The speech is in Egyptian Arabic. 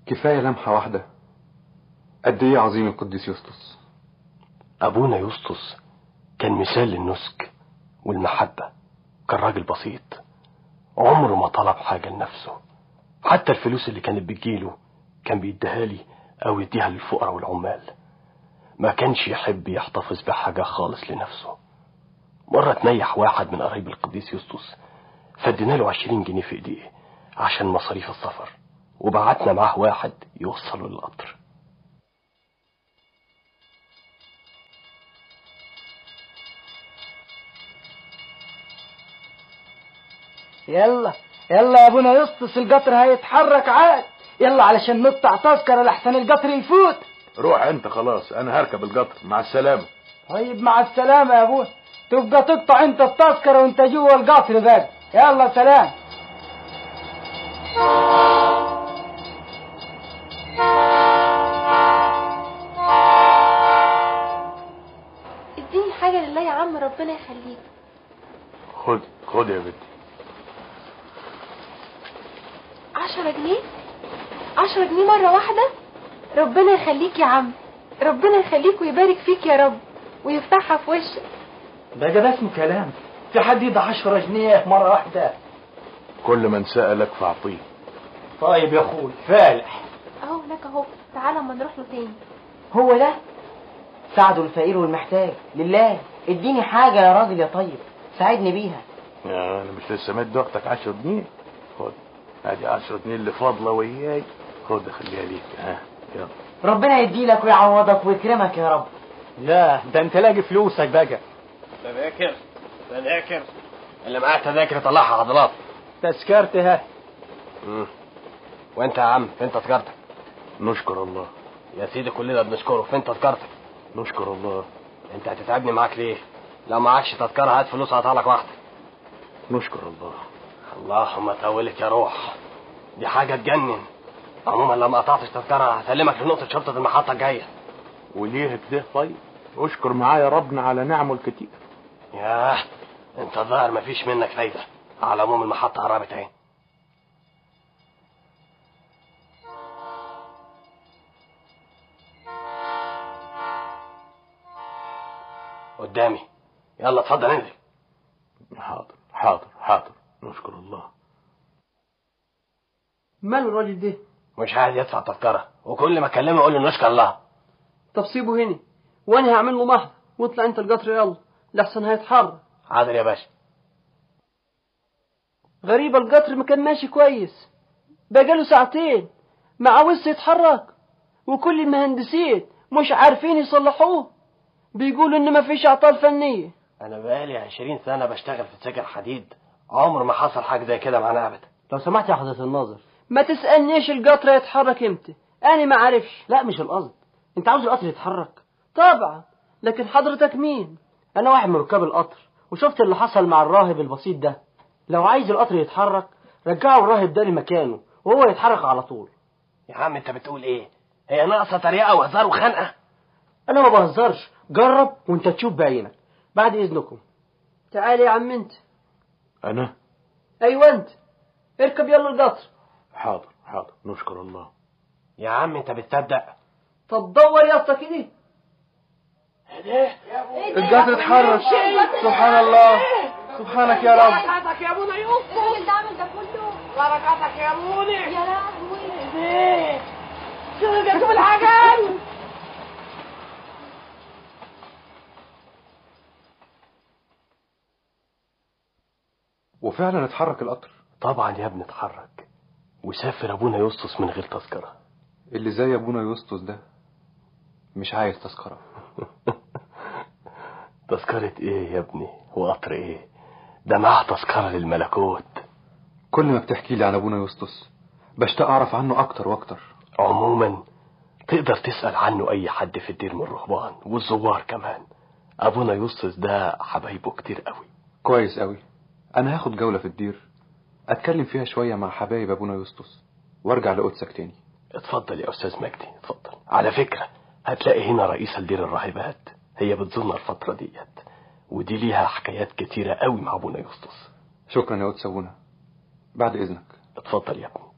كفاية لمحة واحدة قد ايه عظيم القديس يسطس أبونا يسطس كان مثال للنسك والمحبة كان راجل بسيط عمره ما طلب حاجة لنفسه حتى الفلوس اللي كانت بتجيله كان بيديها لي أو يديها للفقراء والعمال ما كانش يحب يحتفظ بحاجة خالص لنفسه مرة تنيح واحد من قرايب القديس يسطس فادينا له عشرين جنيه في ايديه عشان مصاريف السفر وبعتنا معاه واحد يوصله للقطر يلا يلا يا ابونا يسطس القطر هيتحرك عاد يلا علشان نقطع تذكرة لحسن القطر يفوت روح انت خلاص انا هركب القطر مع السلامة طيب مع السلامة يا ابونا تبقى تقطع انت التذكرة وانت جوه القطر بقى يلا سلام اديني حاجة لله يا عم ربنا يخليك خد خد يا بنتي عشرة جنيه عشرة جنيه مرة واحدة ربنا يخليك يا عم ربنا يخليك ويبارك فيك يا رب ويفتحها في وشك بقى ده اسمه كلام في حد يدي 10 جنيه مرة واحدة كل من سألك فاعطيه طيب يا اخوي فالح اهو هناك اهو تعالى اما نروح له تاني هو ده ساعدوا الفقير والمحتاج لله اديني حاجة يا راجل يا طيب ساعدني بيها يا انا مش لسه مد اختك 10 جنيه خد ادي 10 جنيه اللي فاضله وياي خد خليها ليك ها يلا ربنا يديلك ويعوضك ويكرمك يا رب لا ده انت لاقي فلوسك بقى تذاكر تذاكر اللي معاه تذاكر طلعها عضلات تذكرتها وانت يا عم فين تذكرتك نشكر الله يا سيدي كلنا بنشكره فين تذكرتك نشكر الله انت هتتعبني معاك ليه لو معكش تذكره هات فلوس هقطع لك واحده نشكر الله اللهم طولك يا روح دي حاجه تجنن عموما لو ما قطعتش تذكره هسلمك لنقطه شرطه المحطه الجايه وليه كده طيب اشكر معايا ربنا على نعمه الكتير ياه انت الظاهر مفيش منك فايده على العموم المحطه قربت اهي قدامي يلا اتفضل انزل حاضر حاضر حاضر نشكر الله ماله الراجل ده مش عايز يدفع تذكره وكل ما اكلمه يقول لي نشكر الله طب سيبه هنا وانا هعمل له محضر واطلع انت القطر يلا لحسن هيتحرك حاضر يا باشا غريبة القطر ما كان ماشي كويس بقاله ساعتين ما عاوزش يتحرك وكل المهندسين مش عارفين يصلحوه بيقولوا ان ما فيش اعطال فنية انا بقالي عشرين سنه بشتغل في سجن حديد عمر ما حصل حاجه زي كده معانا ابدا لو سمحت يا حضرة الناظر ما تسألنيش القطر يتحرك امتى انا ما عارفش لا مش القصد انت عاوز القطر يتحرك طبعا لكن حضرتك مين انا واحد من ركاب القطر وشفت اللي حصل مع الراهب البسيط ده لو عايز القطر يتحرك رجعوا الراهب ده لمكانه وهو يتحرك على طول يا عم انت بتقول ايه هي ناقصه تريقه وهزار وخنقه انا ما بهزرش جرب وانت تشوف بعينك بعد اذنكم تعال يا عم انت انا ايوه انت اركب يلا القطر حاضر حاضر نشكر الله يا عم انت بتصدق طب دور يا اسطى كده القطر اتحرك سبحان الله سبحانك يا رب بركاتك يا ابونا يوسف الراجل ده عامل ده كله بركاتك يا ابونا يا لهوي ايه شوف الحاجات وفعلا اتحرك القطر طبعا يا ابني اتحرك وسافر ابونا يسطس من غير تذكره اللي زي ابونا يسطس ده مش عايز تذكره تذكرة ايه يا ابني وقطر ايه ده معاه تذكرة للملكوت كل ما بتحكي لي عن ابونا يسطس بشتاق اعرف عنه اكتر واكتر عموما تقدر تسأل عنه اي حد في الدير من الرهبان والزوار كمان ابونا يسطس ده حبايبه كتير قوي كويس قوي انا هاخد جولة في الدير اتكلم فيها شوية مع حبايب ابونا يسطس وارجع لقدسك تاني اتفضل يا استاذ مجدي اتفضل على فكرة هتلاقي هنا رئيسة لدير الراهبات هي بتزورنا الفترة ديت ودي ليها حكايات كتيرة قوي مع ابونا يسطس شكرا يا قدس ابونا بعد اذنك اتفضل يا ابني